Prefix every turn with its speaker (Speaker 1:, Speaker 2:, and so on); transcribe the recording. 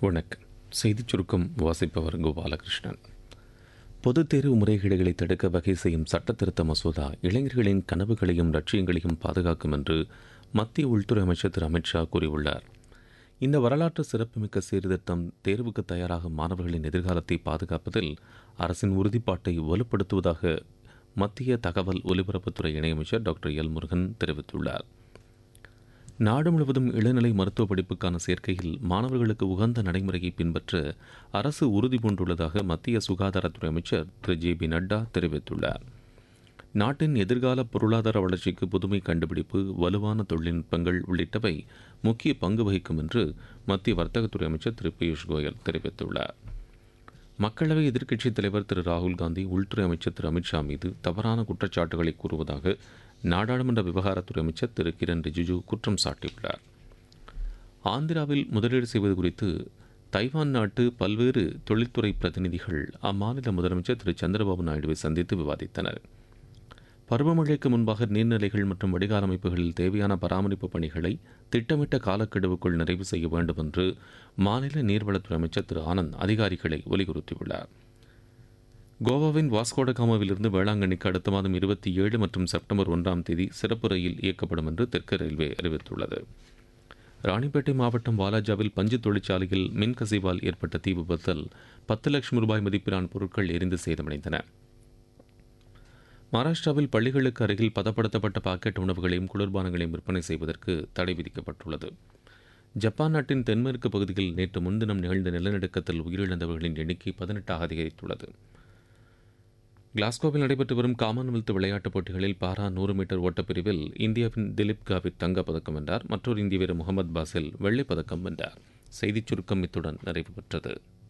Speaker 1: வணக்கம் செய்திச் சுருக்கம் வாசிப்பவர் கோபாலகிருஷ்ணன் பொதுத் தேர்வு முறைகேடுகளை தடுக்க வகை செய்யும் சட்ட திருத்த மசோதா இளைஞர்களின் கனவுகளையும் லட்சியங்களையும் பாதுகாக்கும் என்று மத்திய உள்துறை அமைச்சர் திரு அமித்ஷா கூறியுள்ளார் இந்த வரலாற்று சிறப்புமிக்க சீர்திருத்தம் தேர்வுக்கு தயாராகும் மாணவர்களின் எதிர்காலத்தை பாதுகாப்பதில் அரசின் உறுதிப்பாட்டை வலுப்படுத்துவதாக மத்திய தகவல் ஒலிபரப்புத்துறை இணையமைச்சர் டாக்டர் எல் முருகன் தெரிவித்துள்ளார் நாடு முழுவதும் இளநிலை மருத்துவ படிப்புக்கான சேர்க்கையில் மாணவர்களுக்கு உகந்த நடைமுறையை பின்பற்ற அரசு உறுதி பூண்டுள்ளதாக மத்திய சுகாதாரத்துறை அமைச்சர் திரு ஜே பி நட்டா தெரிவித்துள்ளார் நாட்டின் எதிர்கால பொருளாதார வளர்ச்சிக்கு புதுமை கண்டுபிடிப்பு வலுவான தொழில்நுட்பங்கள் உள்ளிட்டவை முக்கிய பங்கு வகிக்கும் என்று மத்திய வர்த்தகத்துறை அமைச்சர் திரு பியூஷ் கோயல் தெரிவித்துள்ளார் மக்களவை எதிர்க்கட்சித் தலைவர் திரு ராகுல் காந்தி உள்துறை அமைச்சர் திரு அமித்ஷா மீது தவறான குற்றச்சாட்டுகளை கூறுவதாக நாடாளுமன்ற விவகாரத்துறை அமைச்சர் திரு கிரண் ரிஜிஜு குற்றம் சாட்டியுள்ளார் ஆந்திராவில் முதலீடு செய்வது குறித்து தைவான் நாட்டு பல்வேறு தொழில்துறை பிரதிநிதிகள் அம்மாநில முதலமைச்சர் திரு சந்திரபாபு நாயுடுவை சந்தித்து விவாதித்தனர் பருவமழைக்கு முன்பாக நீர்நிலைகள் மற்றும் வடிகால் அமைப்புகளில் தேவையான பராமரிப்பு பணிகளை திட்டமிட்ட காலக்கெடுவுக்குள் நிறைவு செய்ய வேண்டும் என்று மாநில நீர்வளத்துறை அமைச்சர் திரு ஆனந்த் அதிகாரிகளை வலியுறுத்தியுள்ளார் கோவாவின் வாஸ்கோடகாமாவிலிருந்து வேளாங்கண்ணிக்கு அடுத்த மாதம் இருபத்தி ஏழு மற்றும் செப்டம்பர் ஒன்றாம் தேதி சிறப்பு ரயில் இயக்கப்படும் என்று தெற்கு ரயில்வே அறிவித்துள்ளது ராணிப்பேட்டை மாவட்டம் வாலாஜாவில் பஞ்சு தொழிற்சாலையில் மின் கசிவால் ஏற்பட்ட தீ விபத்தில் பத்து லட்சம் ரூபாய் மதிப்பிலான பொருட்கள் எரிந்து சேதமடைந்தன மகாராஷ்டிராவில் பள்ளிகளுக்கு அருகில் பதப்படுத்தப்பட்ட பாக்கெட் உணவுகளையும் குளிர்பானங்களையும் விற்பனை செய்வதற்கு தடை விதிக்கப்பட்டுள்ளது ஜப்பான் நாட்டின் தென்மேற்கு பகுதியில் நேற்று முன்தினம் நிகழ்ந்த நிலநடுக்கத்தில் உயிரிழந்தவர்களின் எண்ணிக்கை பதினெட்டாக அதிகரித்துள்ளது கிளாஸ்கோவில் நடைபெற்று வரும் காமன்வெல்த் விளையாட்டுப் போட்டிகளில் பாரா நூறு மீட்டர் ஓட்டப்பிரிவில் இந்தியாவின் திலீப் காவித் தங்கப்பதக்கம் வென்றார் மற்றொரு இந்திய வீரர் முகமது பாசில் வெள்ளிப் பதக்கம் வென்றார் செய்திச் சுருக்கம் இத்துடன் நிறைவு பெற்றது